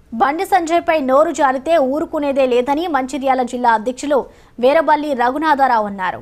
బండి సంజయ్పై నోరు జారితే ఊరుకునేదే లేదని మంచిర్యాల జిల్లా అధ్యక్షులు వీరబల్లి రఘునాథరావు అన్నారు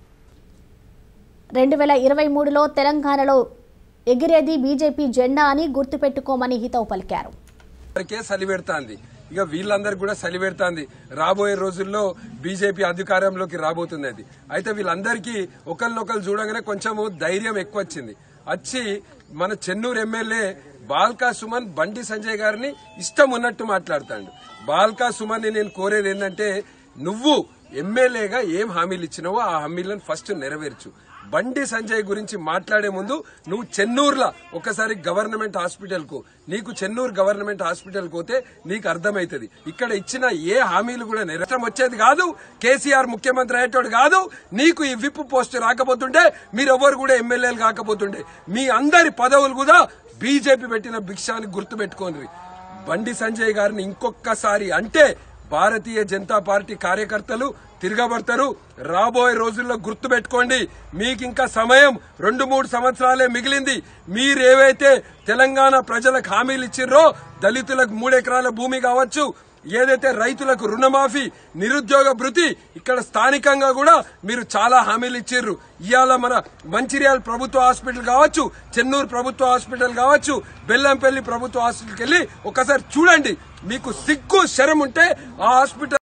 రెండు వేల ఇరవై మూడులో తెలంగాణలో ఎగిరేది బీజేపీ జెండా అని గుర్తుపెట్టుకోమని హితవు పలికారు వరకే సలిపెడతాంది ఇక వీళ్ళందరికి కూడా సలిపెడతాంది రాబోయే రోజుల్లో బీజేపీ అధికారంలోకి రాబోతుంది అది అయితే వీళ్ళందరికీ ఒకరినొకరు చూడగానే కొంచెము ధైర్యం ఎక్కువ వచ్చింది వచ్చి మన చెన్నూరు ఎమ్మెల్యే బాల్కా సుమన్ బండి సంజయ్ గారిని ఇష్టం ఉన్నట్టు మాట్లాడతాడు బాల్కా సుమన్ నేను కోరేది ఏంటంటే నువ్వు ఎమ్మెల్యేగా ఏం హామీలు ఇచ్చినావో ఆ హామీలను ఫస్ట్ నెరవేర్చు బండి సంజయ్ గురించి మాట్లాడే ముందు నువ్వు చెన్నూరులో ఒకసారి గవర్నమెంట్ హాస్పిటల్ కు నీకు చెన్నూరు గవర్నమెంట్ హాస్పిటల్ పోతే నీకు అర్థమైతది ఇక్కడ ఇచ్చిన ఏ హామీలు కూడా నెరవేరం వచ్చేది కాదు కేసీఆర్ ముఖ్యమంత్రి అయ్యేటోడు కాదు నీకు ఈ విప్ పోస్ట్ రాకపోతుంటే మీరెవ్వరు కూడా ఎమ్మెల్యేలు కాకపోతుండే మీ అందరి పదవులు కూడా బీజేపీ పెట్టిన భిక్షాన్ని గుర్తుపెట్టుకోండి బండి సంజయ్ గారిని ఇంకొకసారి అంటే భారతీయ జనతా పార్టీ కార్యకర్తలు తిరగబడతారు రాబోయే రోజుల్లో గుర్తుపెట్టుకోండి మీకు ఇంకా సమయం రెండు మూడు సంవత్సరాలే మిగిలింది మీరేవైతే తెలంగాణ ప్రజలకు హామీలు ఇచ్చిర్రో దళితులకు మూడెకరాల భూమి కావచ్చు ఏదైతే రైతులకు రుణమాఫీ నిరుద్యోగ భృతి ఇక్కడ స్థానికంగా కూడా మీరు చాలా హామీలు ఇచ్చిర్రు ఇవాళ మన మంచిర్యాల ప్రభుత్వ హాస్పిటల్ కావచ్చు చెన్నూరు ప్రభుత్వ హాస్పిటల్ కావచ్చు బెల్లంపల్లి ప్రభుత్వ హాస్పిటల్కి వెళ్ళి ఒకసారి చూడండి మీకు సిగ్గు శరం ఉంటే ఆ హాస్పిటల్